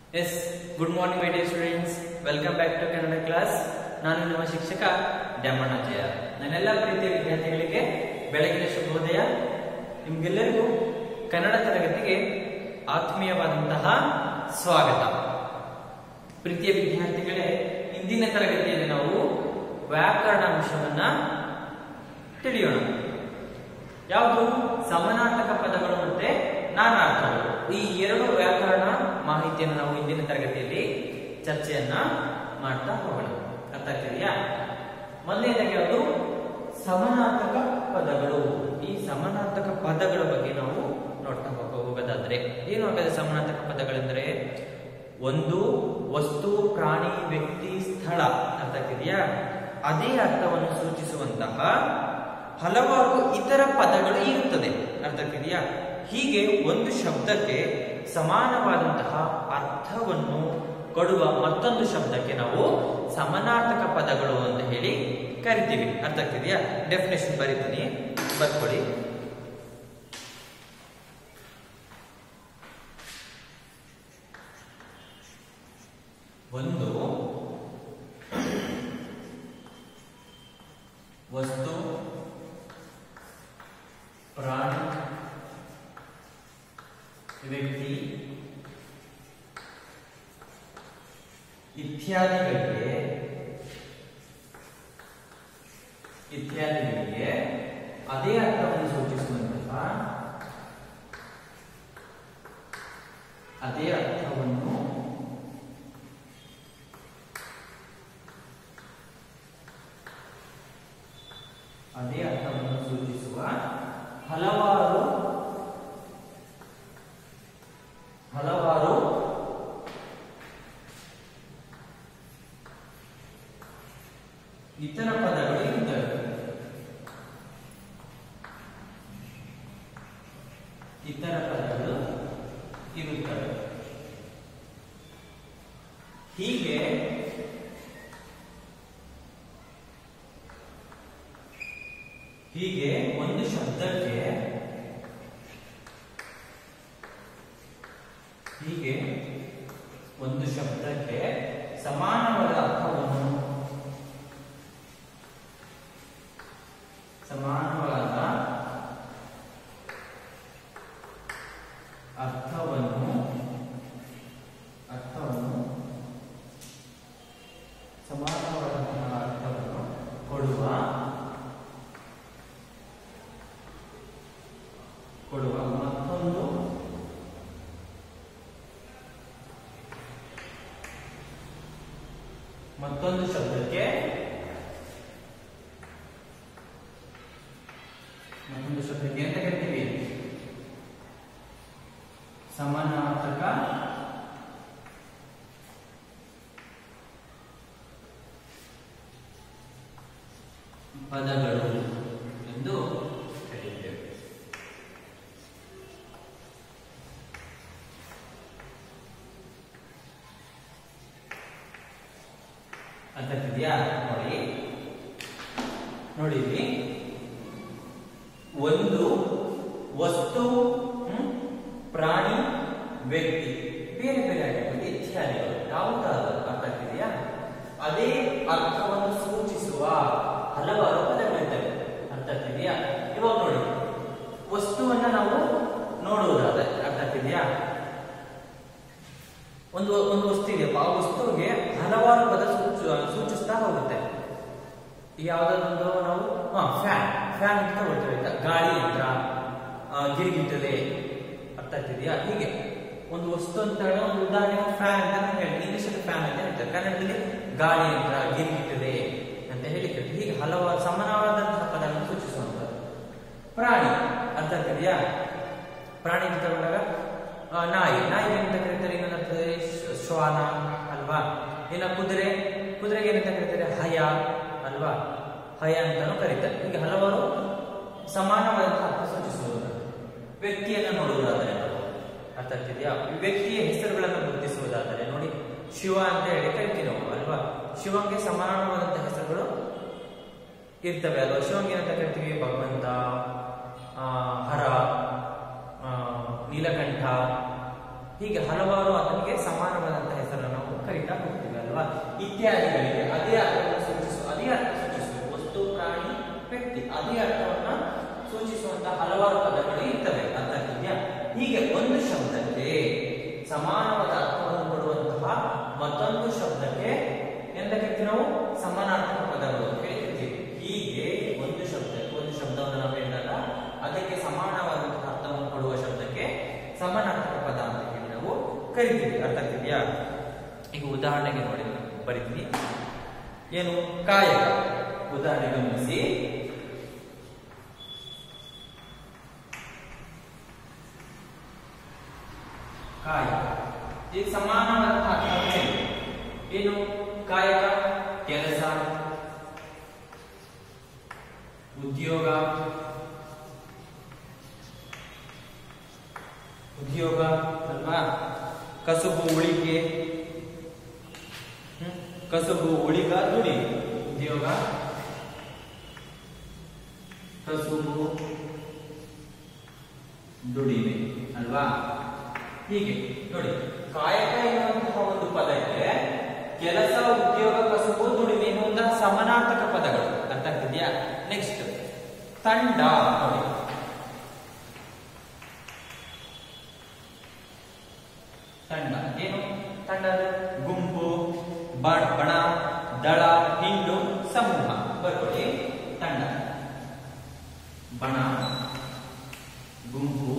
S good morning my dear students welcome back to Kannada class ನಾನು ನಿಮ್ಮ ಶಿಕ್ಷಕ ಡ್ಯಾಮಣ್ಣಾಜಯ ನನ್ನೆಲ್ಲ ಪ್ರೀತಿಯ ವಿದ್ಯಾರ್ಥಿಗಳಿಗೆ ಬೆಳಗಿನ ಶುಭೋದಯ ನಿಮ್ಗೆಲ್ಲರಿಗೂ ಕನ್ನಡ ತರಗತಿಗೆ ಆತ್ಮೀಯವಾದಂತಹ ಸ್ವಾಗತ ಪ್ರೀತಿಯ ವಿದ್ಯಾರ್ಥಿಗಳೇ ಇಂದಿನ ತರಗತಿಯಲ್ಲಿ ನಾವು ವ್ಯಾಕರಣ ಅಂಶವನ್ನ ತಿಳಿಯೋಣ ಯಾವುದು ಸಮಾನಾರ್ಥಕ ಪದಗಳು ಮತ್ತೆ ನಾನಾರ್ಥಗಳು ಈ ಎರಡು ವ್ಯಾಕರಣ ಮಾಹಿತಿಯನ್ನು ನಾವು ಇಂದಿನ ತರಗತಿಯಲ್ಲಿ ಚರ್ಚೆಯನ್ನ ಮಾಡ್ತಾ ಹೋಗೋಣ ಅರ್ಥ ಆಗ್ತಿದೆಯಾ ಮೊದಲನೇದಾಗಿ ಯಾವುದು ಸಮಾನಾರ್ಥಕ ಪದಗಳು ಈ ಸಮಾನಾರ್ಥಕ ಪದಗಳ ಬಗ್ಗೆ ನಾವು ನೋಡ್ತಾ ಹೋಗ ಹೋಗೋದಾದ್ರೆ ಏನು ಹಾಗಾದ್ರೆ ಸಮಾನಾರ್ಥಕ ಪದಗಳೆಂದರೆ ಒಂದು ವಸ್ತು ಪ್ರಾಣಿ ವ್ಯಕ್ತಿ ಸ್ಥಳ ಅರ್ಥ ಆಗ್ತಿದೆಯಾ ಅದೇ ಅರ್ಥವನ್ನು ಸೂಚಿಸುವಂತಹ ಹಲವಾರು ಇತರ ಪದಗಳು ಇರುತ್ತದೆ ಅರ್ಥ ಆಗ್ತಿದೆಯಾ ಹೀಗೆ ಒಂದು ಶಬ್ದಕ್ಕೆ ಸಮಾನವಾದಂತಹ ಅರ್ಥವನ್ನು ಕೊಡುವ ಮತ್ತೊಂದು ಶಬ್ದಕ್ಕೆ ನಾವು ಸಮಾನಾರ್ಥಕ ಪದಗಳು ಅಂತ ಹೇಳಿ ಕರಿತೀವಿ ಅರ್ಥ ಆಗ್ತಿದೆಯಾ ಡೆಫಿನೇಷನ್ ಬರೀತೀನಿ ಬರ್ಕೊಳ್ಳಿ ಒಂದು ವಸ್ತು ಪ್ರಾಣಿ ವ್ಯಕ್ತಿ ಇತ್ಯಾದಿಗಳಿಗೆ ಇತ್ಯಾದಿಗಳಿಗೆ ಅದೇ ಅರ್ಥವನ್ನು ಸೂಚಿಸುವಂತಹ ಅದೇ ಅರ್ಥವನ್ನು ಅದೇ ಅರ್ಥವನ್ನು ಸೂಚಿಸುವ ಹಲವಾರು ಹಲವಾರು ಇತರ ಪದಗಳು ಇರುತ್ತವೆ ಇತರ ಪದಗಳು ಇರುತ್ತವೆ ಹೀಗೆ ಹೀಗೆ ಒಂದು ಶಬ್ದಕ್ಕೆ ಹೀಗೆ ಒಂದು ಶಬ್ದಕ್ಕೆ ಸಮಾನವಾದ ಅರ್ಥವನ್ನು ಸಮಾನವಾದ ಅರ್ಥವನ್ನು ಅರ್ಥವನ್ನು ಸಮಾನವಾದಂತಹ ಅರ್ಥವನ್ನು ಕೊಡುವ ಕೊಡುವ ಮತ್ತೊಂದು ಮತ್ತೊಂದು ಶಬ್ದಕ್ಕೆ ಮತ್ತೊಂದು ಶಬ್ದಕ್ಕೆ ಅಂತ ಕರಿತೀವಿ ಸಮಾನಾರ್ಥಕ ಪದಗಳು ಎಂದು ಕರೆಯುತ್ತೇವೆ ಅರ್ಥಕ್ಕಿದೆಯಾ ನೋಡಿ ನೋಡಿ ಇಲ್ಲಿ ಒಂದು ವಸ್ತು ಹ್ಮ್, ಪ್ರಾಣಿ ವ್ಯಕ್ತಿ ಬೇರೆ ಬೇರೆ ಆಗಿರ್ತದೆ ಇತ್ಯಾದಿಗಳು ಯಾವುದಾದ್ರು ಅರ್ಥ ಆಗ್ತಿದೆಯಾ ಅದೇ ಅರ್ಥವನ್ನು ಸೂಚಿಸುವ ಹಲವಾರು ಪದಗಳಿರ್ತವೆ ಅರ್ಥ ಆಗ್ತಿದೆಯಾ ಇವಾಗ ನೋಡಿ ವಸ್ತುವನ್ನ ನಾವು ನೋಡುವುದಾದ್ರೆ ಅರ್ಥ ಆಗ್ತಿದೆಯಾ ಒಂದು ಒಂದು ವಸ್ತು ಇದೆಯಪ್ಪ ಆ ವಸ್ತುವಿಗೆ ಹಲವಾರು ಪದ ಸೂಚ- ಸೂಚಿಸ್ತಾ ಹೋಗುತ್ತೆ ಯಾವ್ದಾದ್ರು ನಾವು ಹಾ ಫ್ಯಾನ್ ಫ್ಯಾನ್ ಅಂತ ತಗೊಳ್ತೇವೆ ಆಯ್ತಾ ಗಾಳಿ ಯಂತ್ರ ಆ, ಗಿರಿಗಿಟ್ಟಲೆ ಅರ್ಥ ಆಗ್ತಿದೆಯಾ ಹೀಗೆ ಒಂದು ವಸ್ತು ಅಂತ ಹೇಳೋ ಒಂದು ಉದಾಹರಣೆ ಫ್ಯಾನ್ ಅಂತ ನಾವು ಹೇಳಿ ಇಂಗ್ಲಿಷ್ ಅಲ್ಲಿ ಫ್ಯಾನ್ ಅಂತ ಹೇಳ್ತಾರೆ ಕನ್ನಡದಲ್ಲಿ ಗಾಳಿ ಯಂತ್ರ ಗಿರಿಗಿಟ್ಟಲೆ ಅಂತ ಹೇಳಿ ಕೇಳ್ತೀವಿ. ಹೀಗೆ ಹಲವಾರು ಸಮಾನವಾದಂತಹ ಪದಗಳನ್ನು ಸೂಚಿಸುವಂತದ್ದು ಪ್ರಾಣಿ ಅರ್ಥ ಆಗ್ತಿದೆಯಾ ಪ್ರಾಣಿ ಅಂತ ತಗೊಂಡಾಗ ಆ, ನಾಯಿ ನಾಯಿ ಏನಂತ ಕರೀತಾರೆ ಏನಂತಂದ್ರೆ ಶ್ವ- ಶ್ವಾನ ಅಲ್ವಾ ಇನ್ನ ಕುದುರೆ ಕುದುರೆಗೆ ಏನಂತ ಕರೀತಾರೆ ಹಯ ಅಲ್ವಾ ಹಯ ಅಂತಾನು ಕರೀತಾರೆ ಹೀಗೆ ಹಲವಾರು ಸಮಾನವಾದಂತಹ ಅರ್ಥ ಸೂಚಿಸುವುದು ವ್ಯಕ್ತಿಯನ್ನು ನೋಡುವುದಾದರೆ ನಾವು ಅರ್ಥ ಆಗ್ತಿದೆಯಾ ವ್ಯಕ್ತಿಯ ಹೆಸರುಗಳನ್ನು ಗುರುತಿಸುವುದಾದರೆ ನೋಡಿ ಶಿವ ಅಂತ ಹೇಳಿ ಕರಿತೀವಿ ನಾವು ಅಲ್ವಾ ಶಿವಂಗೆ ಸಮಾನವಾದಂತಹ ಹೆಸರುಗಳು ಇರ್ತವೆ ಅಲ್ವಾ ಶಿವಂಗೆ ಏನಂತ ಕರಿತೀವಿ ಭಗವಂತ ಆ, ಹರ ಆ, ನೀಲಕಂಠ ಹೀಗೆ ಹಲವಾರು ಅದಕ್ಕೆ ಸಮಾನವಾದಂತಹ ಹೆಸರನ್ನು ನಾವು ಕರೀತಾ ಹೋಗ್ತೀವಿ ಅಲ್ವಾ ಇತ್ಯಾದಿಗಳಿಗೆ ಅದೇ ಅರ್ಥವನ್ನು ಸೂಚಿಸುವ ಅದೇ ಅರ್ಥ ಸೂಚಿಸುವ ವಸ್ತು ಪ್ರಾಣಿ ವ್ಯಕ್ತಿ ಅದೇ ಅರ್ಥವನ್ನ ಸೂಚಿಸುವಂತಹ ಹಲವಾರು ಪದಗಳು ಇರ್ತವೆ ಅರ್ಥ ಆಗ್ತಿದ್ಯಾ ಹೀಗೆ ಒಂದು ಶಬ್ದಕ್ಕೆ ಸಮಾನವಾದ ಅರ್ಥವನ್ನು ಕೊಡುವಂತಹ ಮತ್ತೊಂದು ಶಬ್ದಕ್ಕೆ ಎಂತ ಕರಿತೀವಿ ನಾವು ಸಮಾನಾರ್ಥಕ ಪದಗಳು ಅಂತ ಹೇಳಿ ಕರಿತೀವಿ ಹೀಗೆ ಒಂದು ಶಬ್ದಕ್ಕೆ ಒಂದು ಶಬ್ದವನ್ನು ನಾವು ಹೇಳಿದಾಗ ಅದಕ್ಕೆ ಸಮಾನವಾದಂತಹ ಅರ್ಥವನ್ನು ಕೊಡುವ ಶಬ್ದಕ್ಕೆ ಸಮಾನಾರ್ಥಕ ಪದ ಅಂತ ಹೇಳಿ ನಾವು ಕರಿತೀವಿ ಅರ್ಥ ಆಗ್ತಿದ್ಯಾ ಈಗ ಉದಾಹರಣೆಗೆ ನೋಡಿ ಬರೀತೀನಿ ಏನು ಕಾಯಕ ಉದಾಹರಣೆ ಗಮನಿಸಿ ಕಾಯಕ ಈಗ ಸಮಾನವಾದಂತಹ ಅರ್ಥ ಏನು? ಏನು ಕಾಯಕ ಕೆಲಸ ಉದ್ಯೋಗ ಉದ್ಯೋಗ ಅಲ್ವಾ ಕಸುಬು ಉಳಿಕೆ ಹ್ಮ್? ಕಸುಬು ಉಳಿಗ ದುಡಿ ಉದ್ಯೋಗ ಕಸುಬು ದುಡಿಮೆ ಅಲ್ವಾ ಹೀಗೆ ನೋಡಿ ಕಾಯಕ ಎನ್ನುವಂತಹ ಒಂದು ಪದಕ್ಕೆ ಕೆಲಸ ಉದ್ಯೋಗ ಕಸುಬು ದುಡಿಮೆ ಎನ್ನುವಂತಹ ಸಮಾನಾರ್ಥಕ ಪದಗಳು ಅರ್ಥ ಆಗ್ತಿದ್ಯಾ ನೆಕ್ಸ್ಟ್ ತಂಡ ನೋಡಿ ತಂಡ ಏನು ತಂಡ ಅಂದ್ರೆ ಗುಂಪು ಬಣ ಬಣ ದಳ ಹಿಂಡು ಸಮೂಹ ಬರ್ಕೊಳ್ಳಿ ತಂಡ ಬಣ ಗುಂಪು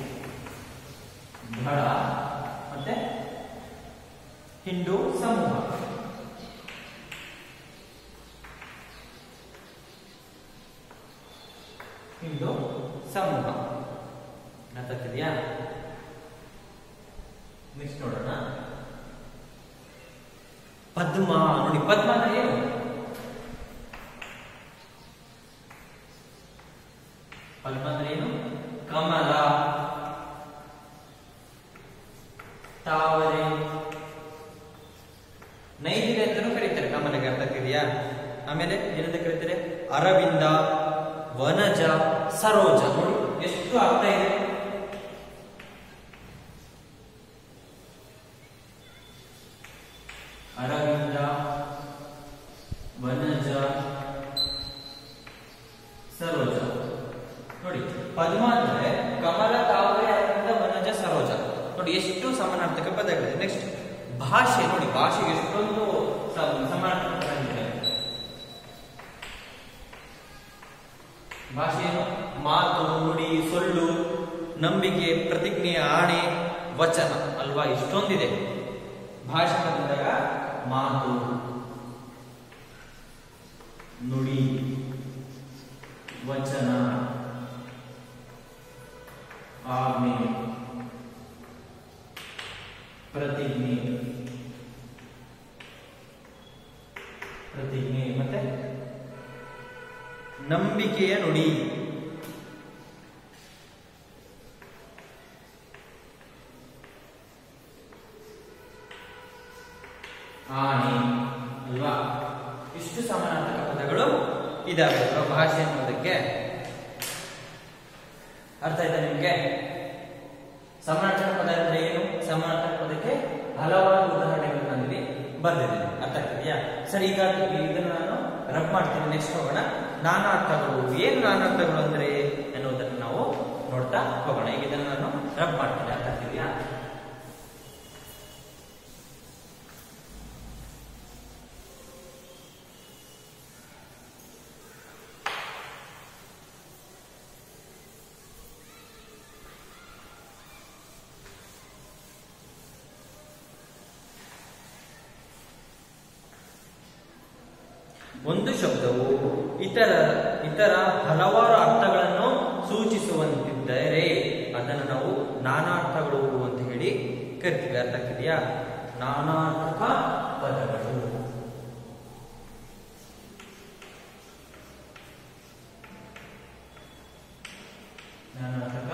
ದಳ ಮತ್ತೆ ಹಿಂಡು ಸಮೂಹ ಹಿಂಡು ಸಮೂಹ ಗೊತ್ತಾಗ್ತಿದ್ಯಾ ನೆಕ್ಸ್ಟ್ ನೋಡೋಣ ಪದ್ಮ ನೋಡಿ ಪದ್ಮ ಅಂದ್ರೆ ಏನು ಪದ್ಮ ಅಂದ್ರೆ ಏನು ಕಮಲ ತಾವರೆ ನೈದಿಲೆ ಅಂತಲೂ ಕರೀತಾರೆ ಕಮಲಗೆ ಅರ್ಥ ಆಗ್ತಿದೆಯಾ ಆಮೇಲೆ ಏನಂತ ಕರೀತಾರೆ ಅರವಿಂದ ವನಜ ಸರೋಜ ನೋಡಿ ಎಷ್ಟು ಅರ್ಥ ಇದೆ ಅರವಿಂದ ವನಜ ಸರೋಜ ನೋಡಿ ಪದ್ಮ ಅಂದ್ರೆ ಕಮಲ ತಾವರೆ ಅರವಿಂದ ವನಜ ಸರೋಜ ನೋಡಿ ಎಷ್ಟು ಸಮಾನಾರ್ಥಕ ಪದಗಳಿದೆ ನೆಕ್ಸ್ಟ್ ಭಾಷೆ ನೋಡಿ ಭಾಷೆಗೆ ಎಷ್ಟೊಂದು ಸ- ಸಮಾನಾರ್ಥಕ ಪದಗಳಿದೆ ಭಾಷೆ ಏನು ಮಾತು ನುಡಿ ಸೊಳ್ಳು ನಂಬಿಕೆ ಪ್ರತಿಜ್ಞೆ ಆಣೆ ವಚನ ಅಲ್ವಾ ಇಷ್ಟೊಂದಿದೆ ಭಾಷೆ ಬಂದಾಗ ಮಾತು ನುಡಿ ವಚನ ಆಜ್ಞೆ ಪ್ರತಿಜ್ಞೆ ಪ್ರತಿಜ್ಞೆ ಮತ್ತೆ ನಂಬಿಕೆಯ ನುಡಿ ಆಣೆ ಅಲ್ವಾ ಇಷ್ಟು ಸಮಾನಾರ್ಥಕ ಪದಗಳು ಇದಾವೆ ಅಲ್ವಾ ಭಾಷೆ ಅನ್ನೋದಕ್ಕೆ ಅರ್ಥ ಆಯ್ತಾ ನಿಮ್ಗೆ ಸಮಾನಾರ್ಥಕ ಪದ ಅಂದ್ರೆ ಏನು ಸಮಾನಾರ್ಥಕ ಪದಕ್ಕೆ ಹಲವಾರು ಉದಾಹರಣೆಗಳು ನಾನಿಲ್ಲಿ ಬರ್ದಿದ್ದೀನಿ ಅರ್ಥ ಆಗ್ತಿದೆಯಾ ಸರಿ ಈಗ ಇದನ್ನ ನಾನು ರಬ್ ಮಾಡ್ತೀನಿ ನೆಕ್ಸ್ಟ್ ಹೋಗೋಣ ನಾನಾರ್ಥಗಳು ಏನು ನಾನಾರ್ಥಗಳು ಅಂದ್ರೆ ಎನ್ನುವುದನ್ನು ನಾವು ನೋಡ್ತಾ ಹೋಗೋಣ ಈಗ ಇದನ್ನ ನಾನು ರಬ್ ಮಾಡ್ತೀನಿ ಅರ್ಥ ಆಗ್ತಿದೆಯಾ ಒಂದು ಶಬ್ದವು ಇತರ ಇತರ ಹಲವಾರು ಅರ್ಥಗಳನ್ನು ಸೂಚಿಸುವಂತಿದ್ದರೆ ಅದನ್ನು ನಾವು ನಾನಾರ್ಥಗಳು ಅಂತ ಹೇಳಿ ಕರಿತೀವಿ ಅರ್ಥ ಆಗ್ತಿದೆಯಾ ನಾನಾರ್ಥಕ ಪದಗಳು ನಾನಾರ್ಥಕ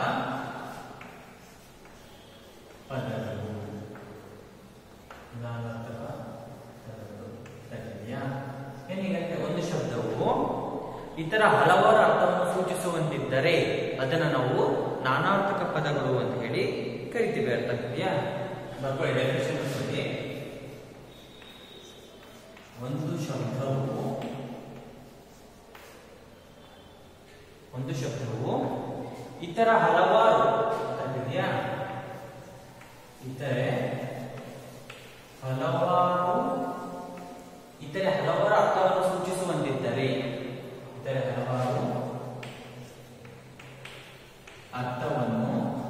ಪದಗಳು ನಾನಾರ್ಥಕ ಪದಗಳು ಸರಿಯಾ ಏನಿಗಂತೆ ಒಂದು ಶಬ್ದವು ಇತರ ಹಲವಾರು ಅರ್ಥವನ್ನು ಸೂಚಿಸುವಂತಿದ್ದರೆ ಅದನ್ನು ನಾವು ನಾನಾರ್ಥಕ ಪದಗಳು ಅಂತ ಹೇಳಿ ಕರಿತೀವಿ ಅರ್ಥ ಆಗ್ತಿದೆಯಾ ಬರ್ಕೊಳ್ಳಿ ಡೆಫಿನೇಷನ್ ನೋಡಿ ಒಂದು ಶಬ್ದವು ಒಂದು ಶಬ್ದವು ಇತರ ಹಲವಾರು ಅರ್ಥ ಆಗ್ತಿದೆಯಾ ಇತರೆ ಹಲವಾರು ಇತರೆ ಹಲವಾರು ಅರ್ಥವನ್ನು ಸೂಚಿಸುವಂತಿದ್ದರೆ ಇತರೆ ಹಲವಾರು ಅರ್ಥವನ್ನು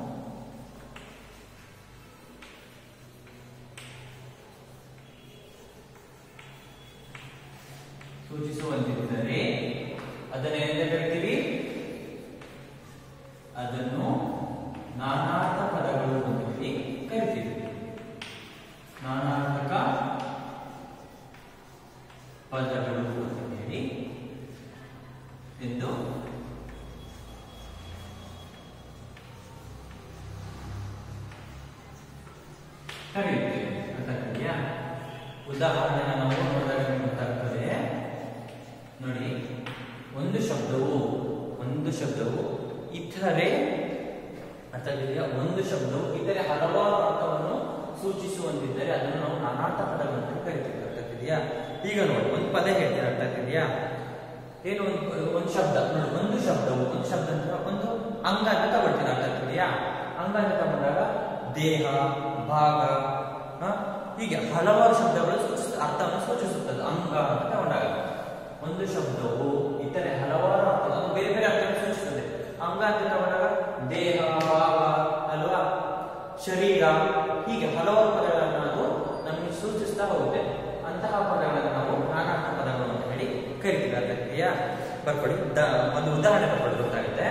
ಸೂಚಿಸುವಂತಿದ್ದರೆ ಅದನ್ನು ಏನಂತ ಕರಿತೀವಿ ಅದನ್ನು ನಾನಾರ್ಥ ಪದಗಳು ಅಂತ ಹೇಳಿ ಕರಿತೀವಿ ನಾನಾರ್ಥಕ ಪದಗಳು ಅಂತ ಹೇಳಿ ಎಂದು ಕರೆಯುತ್ತೇವೆ ಅರ್ಥ ಆಗ್ತಿದೆಯಾ ಉದಾಹರಣೆನ ನಾವು ನೋಡಿದಾಗ ನಿಮ್ಗೆ ಗೊತ್ತಾಗ್ತದೆ ನೋಡಿ ಒಂದು ಶಬ್ದವು ಒಂದು ಶಬ್ದವು ಇತರೆ ಅರ್ಥ ಆಗಿದೆಯಾ ಒಂದು ಶಬ್ದವು ಇತರೆ ಹಲವಾರು ಅರ್ಥವನ್ನು ಸೂಚಿಸುವಂತಿದ್ದರೆ ಅದನ್ನು ನಾವು ನಾನಾರ್ಥ ಪದಗಳು ಅಂತ ಕರಿತೀವಿ ಅರ್ಥ ಆಗ್ತಿದೆಯಾ ಈಗ ನೋಡಿ ಒಂದು ಪದ ಹೇಳ್ತೀರಾ ಅರ್ಥ ಆಗ್ತಿದೆಯಾ ಏನು ಒಂದು ಒಂದು ಶಬ್ದ ನೋಡಿ ಒಂದು ಶಬ್ದವು ಒಂದು ಶಬ್ದ ಅಂದ್ರೆ ಒಂದು ಅಂಗ ಅಂತ ತಗೊಳ್ತೀರಾ ಅರ್ಥ ಆಗ್ತಿದೆಯಾ ಅಂಗ ಅಂತ ತಗೊಂಡಾಗ ದೇಹ ಭಾಗ ಹ? ಹೀಗೆ ಹಲವಾರು ಶಬ್ದಗಳು ಸೂಚಿಸ ಅರ್ಥವನ್ನು ಸೂಚಿಸುತ್ತದೆ ಅಂಗ ಅಂತ ತಗೊಂಡಾಗ ಒಂದು ಶಬ್ದವು ಇತರೆ ಹಲವಾರು ಅರ್ಥ ಅದು ಬೇರೆ ಬೇರೆ ಅರ್ಥವನ್ನು ಸೂಚಿಸುತ್ತದೆ ಅಂಗ ಅಂತ ತಗೊಂಡಾಗ ದೇಹ ಭಾಗ ಅಲ್ವಾ ಶರೀರ ಹೀಗೆ ಹಲವಾರು ಪದಗಳನ್ನು ಅದು ನಮಗೆ ಸೂಚಿಸ್ತಾ ಹೋಗುತ್ತೆ ಅಂತಹ ಪದಗಳನ್ನು ನಾವು ನಾನಾರ್ಥ ಪದಗಳು ಅಂತ ಹೇಳಿ ಕರಿತೀವಿ ಅದಕ್ಕೆಯಾ ಬರ್ಕೊಳ್ಳಿ ದ ಒಂದು ಉದಾಹರಣೆ ಬರ್ಕೊಳ್ಳಿ ಗೊತ್ತಾಗುತ್ತೆ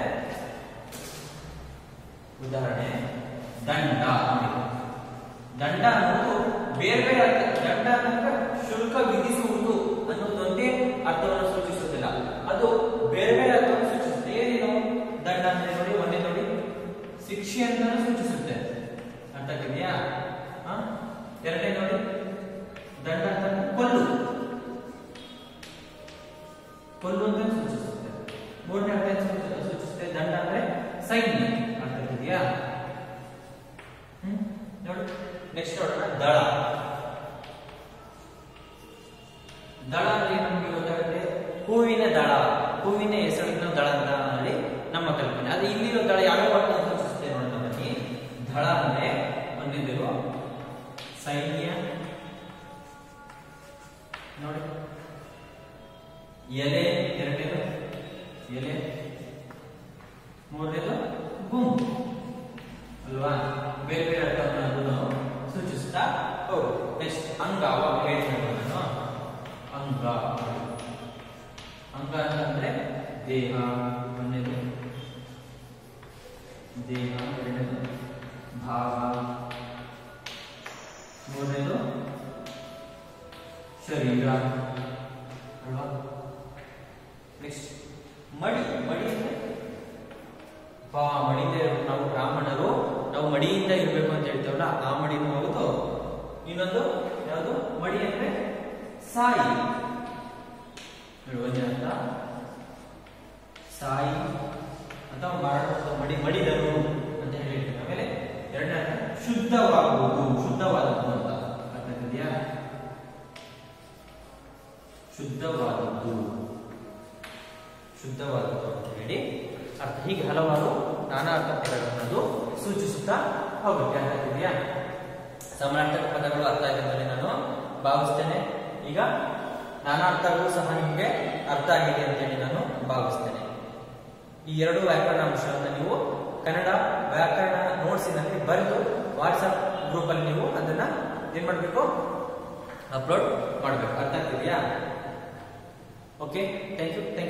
ಉದಾಹರಣೆ ದಂಡ ನೋಡಿ. ದಂಡ ಅನ್ನೋದು ಬೇರೆ ಬೇರೆ ಅರ್ಥ ದಂಡ ಅಂದ್ರೆ ಶುಲ್ಕ ವಿಧಿಸುವುದು ಅನ್ನೋದೊಂದೇ ಅರ್ಥವನ್ನು ಸೂಚಿಸುತ್ತಿಲ್ಲ ಅದು ಬೇರೆ ಬೇರೆ ಅರ್ಥವನ್ನು ಸೂಚಿಸುತ್ತೆ ಏನೇನು ದಂಡ ಅಂದ್ರೆ ನೋಡಿ ಒಂದೇ ನೋಡಿ ಶಿಕ್ಷೆ ಅಂತ ಸೂಚಿಸುತ್ತೆ ಅರ್ಥ ಆಗ್ತಿದೆಯಾ ಹ? ಎರಡನೇ ನೋಡಿ ದಂಡ ಅಂತ ಕೊಲ್ಲು ಕೊಲ್ಲು ಅಂತ ಸೂಚಿಸುತ್ತೆ ಮೂರನೇ ಅರ್ಥ ಏನ್ ಸೂಚಿ- ಸೂಚಿಸುತ್ತೆ ದಂಡ ಅಂದ್ರೆ ಸೈನ್ಯ ಅರ್ಥ ಆಗ್ತಿದೆಯಾ ಹ್ಮ್ ನೋಡಿ ನೆಕ್ಸ್ಟ್ ನೋಡೋಣ ದಳ ದಳ ಅಂದ್ರೆ ಏನು ನಮಗೆ ಗೊತ್ತಾಗುತ್ತೆ ಹೂವಿನ ದಳ ಹೂವಿನ ಹೆಸರಿನ ದಳ ಅಂತ ಹೇಳಿ ನಮ್ಮ ಕಲ್ಪನೆ ಅದು ಇಲ್ಲಿರೋ ದಳ ಯಾವ ಅರ್ಥ ಸೂಚಿಸುತ್ತೆ ನೋಡೋಣ ಬನ್ನಿ ದಳ ಅಂದ್ರೆ ಒಂದಿದ್ರು ಸೈನ್ಯ ನೋಡಿ ಎಲೆ ಎರಡನೇದು ಎಲೆ ಮೂರನೇದು ಗುಂಪು ಅಲ್ವಾ ಬೇರೆ ಬೇರೆ ಅರ್ಥವನ್ನು ಅದನ್ನು ಸೂಚಿಸ್ತಾ ಹೋಗು ನೆಕ್ಸ್ಟ್ ಅಂಗ ಅವಾಗ ಹೇಳ್ತೀನಿ ನಾನು ಅಂಗ ಅಂಗ ಅಂತಂದ್ರೆ ದೇಹ ಒಂದನೇದು ದೇಹ ಎರಡನೇದು ಭಾಗ ಮೂರನೇದು ಶರೀರ ಅಲ್ವಾ ನೆಕ್ಸ್ಟ್ ಮಡಿ ಮಡಿ ಅಂದ್ರೆ ಪಾ ಮಡಿಯಿಂದ ಇರೋ- ನಾವು ಬ್ರಾಹ್ಮಣರು ನಾವು ಮಡಿಯಿಂದ ಇರಬೇಕು ಅಂತ ಹೇಳ್ತೇವಲ್ಲ ಆ ಮಡಿನೂ ಹೌದು ಇನ್ನೊಂದು ಯಾವುದು ಮಡಿ ಅಂದ್ರೆ ಸಾಯಿ ನೋಡಿ, ಒಂದನೇ ಅರ್ಥ ಸಾಯಿ ಅಥವಾ ಮರಣ ಅಥವಾ ಮಡಿ ಮಡಿದರು ಅಂತ ಹೇಳಿ ಹೇಳ್ತೇವೆ ಆಮೇಲೆ ಎರಡನೇ ಅರ್ಥ ಶುದ್ಧವಾಗುವುದು ಶುದ್ಧವಾದದ್ದು ಅಂತ ಅರ್ಥ ಆಗ್ತಿದ್ಯಾ ಶುದ್ಧವಾದದ್ದು ಶುದ್ಧವಾದದ್ದು ಅಂತ ಹೇಳಿ ಅರ್ಥ ಹೀಗೆ ಹಲವಾರು ನಾನಾ ಅರ್ಥ ಪದಗಳನ್ನು ಸೂಚಿಸುತ್ತಾ ಹೋಗುತ್ತೆ ಅರ್ಥ ಆಗ್ತಿದೆಯಾ ಸಮಾನಾರ್ಥಕ ಪದಗಳು ಅರ್ಥ ಆಗಿದೆ ಅಂತ ನಾನು ಭಾವಿಸ್ತೇನೆ ಈಗ ನಾನಾ ಅರ್ಥಗಳು ಸಹ ನಿಮಗೆ ಅರ್ಥ ಆಗಿದೆ ಅಂತ ಹೇಳಿ ನಾನು ಭಾವಿಸ್ತೇನೆ ಈ ಎರಡು ವ್ಯಾಕರಣ ಅಂಶವನ್ನು ನೀವು ಕನ್ನಡ ವ್ಯಾಕರಣ ನೋಟ್ಸಿನಲ್ಲಿ ಬರೆದು ವಾಟ್ಸಪ್ ಗ್ರೂಪಲ್ಲಿ ನೀವು ಅದನ್ನ ಏನ್ ಮಾಡಬೇಕು ಅಪ್ಲೋಡ್ ಮಾಡಬೇಕು ಅರ್ಥ ಆಗ್ತಿದೆಯಾ ಓಕೆ ಥ್ಯಾಂಕ್ ಯು